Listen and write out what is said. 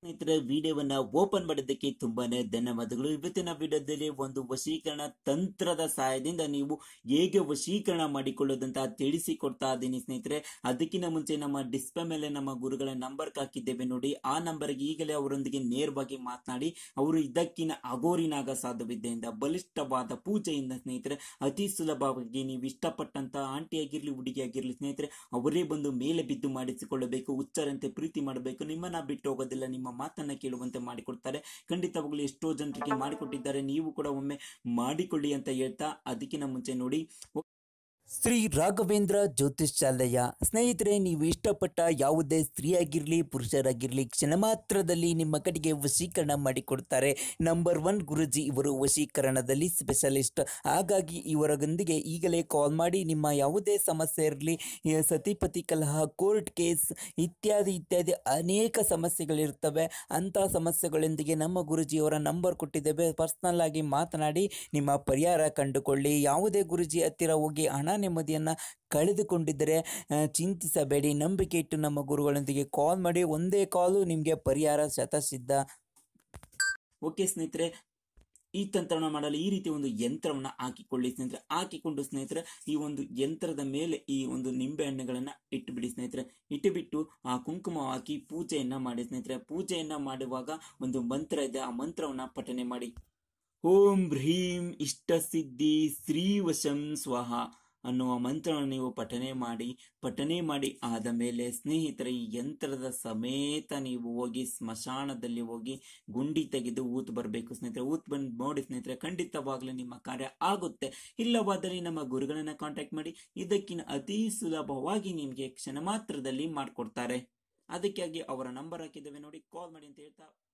ಸ್ನೇಹಿತರೆ ವಿಡಿಯೋವನ್ನ ಓಪನ್ ಮಾಡಿದ್ದಕ್ಕೆ ತುಂಬಾನೇ ಧನ್ಯವಾದಗಳು ಇವತ್ತಿನ ವಿಡಿಯೋದಲ್ಲಿ ಒಂದು ವಶೀಕರಣ ತಂತ್ರದ ಸಹಾಯದಿಂದ ನೀವು ಹೇಗೆ ವಶೀಕರಣ ಮಾಡಿಕೊಳ್ಳೋದಂತ ತಿಳಿಸಿಕೊಡ್ತಾ ಇದ್ದೀನಿ ಸ್ನೇಹಿತರೆ ಅದಕ್ಕಿಂತ ಮುಂಚೆ ನಮ್ಮ ಡಿಸ್ಪ್ಲೇ ಮೇಲೆ ನಮ್ಮ ಗುರುಗಳ ನಂಬರ್ ಹಾಕಿದ್ದೇವೆ ನೋಡಿ ಆ ನಂಬರ್ಗೆ ಈಗಲೇ ಅವರೊಂದಿಗೆ ನೇರವಾಗಿ ಮಾತನಾಡಿ ಅವರು ಇದಕ್ಕಿನ ಅಗೋರಿನಾಗ ಸಾಧುವಿದ್ಯೆಯಿಂದ ಬಲಿಷ್ಠವಾದ ಪೂಜೆಯಿಂದ ಸ್ನೇಹಿತರೆ ಅತಿ ಸುಲಭವಾಗಿ ನೀವು ಇಷ್ಟಪಟ್ಟಂತ ಆಂಟಿ ಆಗಿರ್ಲಿ ಹುಡುಗಿ ಆಗಿರ್ಲಿ ಸ್ನೇಹಿತರೆ ಅವರೇ ಬಂದು ಮೇಲೆ ಬಿದ್ದು ಮಾಡಿಸಿಕೊಳ್ಳಬೇಕು ಹುಚ್ಚರಂತೆ ಪ್ರೀತಿ ಮಾಡಬೇಕು ನಿಮ್ಮನ್ನ ಬಿಟ್ಟು ಹೋಗೋದಿಲ್ಲ ನಿಮ್ಮ ಮಾತನ್ನ ಕೇಳುವಂತೆ ಮಾಡಿಕೊಡ್ತಾರೆ ಖಂಡಿತವಾಗ್ಲೂ ಎಷ್ಟೋ ಜನರಿಗೆ ಮಾಡಿಕೊಟ್ಟಿದ್ದಾರೆ ನೀವು ಕೂಡ ಒಮ್ಮೆ ಮಾಡಿಕೊಳ್ಳಿ ಅಂತ ಹೇಳ್ತಾ ಅದಕ್ಕಿಂತ ಮುಂಚೆ ನೋಡಿ ಶ್ರೀ ರಾಘವೇಂದ್ರ ಜ್ಯೋತಿಷ್ಯಾಲಯ ಸ್ನೇಹಿತರೆ ನೀವು ಇಷ್ಟಪಟ್ಟ ಯಾವುದೇ ಸ್ತ್ರೀಯಾಗಿರಲಿ ಪುರುಷರಾಗಿರಲಿ ಕ್ಷಣ ಮಾತ್ರದಲ್ಲಿ ನಿಮ್ಮ ಕಡೆಗೆ ವಶೀಕರಣ ಮಾಡಿಕೊಡ್ತಾರೆ ನಂಬರ್ ಒನ್ ಗುರುಜಿ ಇವರು ವಶೀಕರಣದಲ್ಲಿ ಸ್ಪೆಷಲಿಸ್ಟ್ ಹಾಗಾಗಿ ಇವರೊಂದಿಗೆ ಈಗಲೇ ಕಾಲ್ ಮಾಡಿ ನಿಮ್ಮ ಯಾವುದೇ ಸಮಸ್ಯೆ ಇರಲಿ ಸತಿಪತಿ ಕಲಹ ಕೋರ್ಟ್ ಕೇಸ್ ಇತ್ಯಾದಿ ಇತ್ಯಾದಿ ಅನೇಕ ಸಮಸ್ಯೆಗಳಿರ್ತವೆ ಅಂಥ ಸಮಸ್ಯೆಗಳೊಂದಿಗೆ ನಮ್ಮ ಗುರುಜಿಯವರ ನಂಬರ್ ಕೊಟ್ಟಿದ್ದೇವೆ ಪರ್ಸ್ನಲ್ ಆಗಿ ಮಾತನಾಡಿ ನಿಮ್ಮ ಪರಿಹಾರ ಕಂಡುಕೊಳ್ಳಿ ಯಾವುದೇ ಗುರುಜಿ ಹತ್ತಿರ ಹೋಗಿ ಹಣ ನೆಮ್ಮದಿಯನ್ನು ಕಳೆದುಕೊಂಡಿದ್ದರೆ ಆ, ಚಿಂತಿಸಬೇಡಿ ನಂಬಿಕೆ ಇಟ್ಟು ನಮ್ಮ ಗುರುಗಳೊಂದಿಗೆ ಕಾಲ್ ಮಾಡಿ ಒಂದೇ ಕಾಲು ನಿಮಗೆ ಪರಿಹಾರ ಶತಸಿದ್ಧ ಓಕೆ ಸ್ನೇಹಿತರೆ ಈ ತಂತ್ರವನ್ನು ಮಾಡಲು ಈ ರೀತಿ ಒಂದು ಯಂತ್ರವನ್ನು ಹಾಕಿಕೊಳ್ಳಿ ಸ್ನೇಹಿತರೆ ಹಾಕಿಕೊಂಡು ಸ್ನೇಹಿತರೆ ಈ ಒಂದು ಯಂತ್ರದ ಮೇಲೆ ಈ ಒಂದು ನಿಂಬೆ ಹಣ್ಣುಗಳನ್ನ ಇಟ್ಟುಬಿಡಿ ಸ್ನೇಹಿತರೆ ಇಟ್ಟುಬಿಟ್ಟು ಆ ಕುಂಕುಮ ಹಾಕಿ ಪೂಜೆಯನ್ನ ಮಾಡಿ ಸ್ನೇಹಿತರೆ ಪೂಜೆಯನ್ನ ಮಾಡುವಾಗ ಒಂದು ಮಂತ್ರ ಇದೆ ಆ ಮಂತ್ರವನ್ನ ಪಠನೆ ಮಾಡಿ ಓಂ ಹ್ರೀಂ ಇಷ್ಟಸಿದ್ಧಿ ಶ್ರೀವಶಂ ಸ್ವಹ ಅನ್ನುವ ಮಂತ್ರವನ್ನು ನೀವು ಪಠನೆ ಮಾಡಿ ಪಠನೆ ಮಾಡಿ ಆದ ಮೇಲೆ ಸ್ನೇಹಿತರೆ ಈ ಯಂತ್ರದ ಸಮೇತ ನೀವು ಹೋಗಿ ಸ್ಮಶಾನದಲ್ಲಿ ಹೋಗಿ ಗುಂಡಿ ತೆಗೆದು ಊತ್ ಬರಬೇಕು ಸ್ನೇಹಿತರೆ ಊತ್ ಬಂದು ನೋಡಿ ಸ್ನೇಹಿತರೆ ಖಂಡಿತವಾಗ್ಲೂ ನಿಮ್ಮ ಕಾರ್ಯ ಆಗುತ್ತೆ ಇಲ್ಲವಾದರೆ ನಮ್ಮ ಗುರುಗಳನ್ನ ಕಾಂಟ್ಯಾಕ್ಟ್ ಮಾಡಿ ಇದಕ್ಕಿಂತ ಅತಿ ಸುಲಭವಾಗಿ ನಿಮಗೆ ಕ್ಷಣ ಮಾತ್ರದಲ್ಲಿ ಮಾಡಿಕೊಡ್ತಾರೆ ಅದಕ್ಕಾಗಿ ಅವರ ನಂಬರ್ ಹಾಕಿದ್ದೇವೆ ನೋಡಿ ಕಾಲ್ ಮಾಡಿ ಅಂತ ಹೇಳ್ತಾ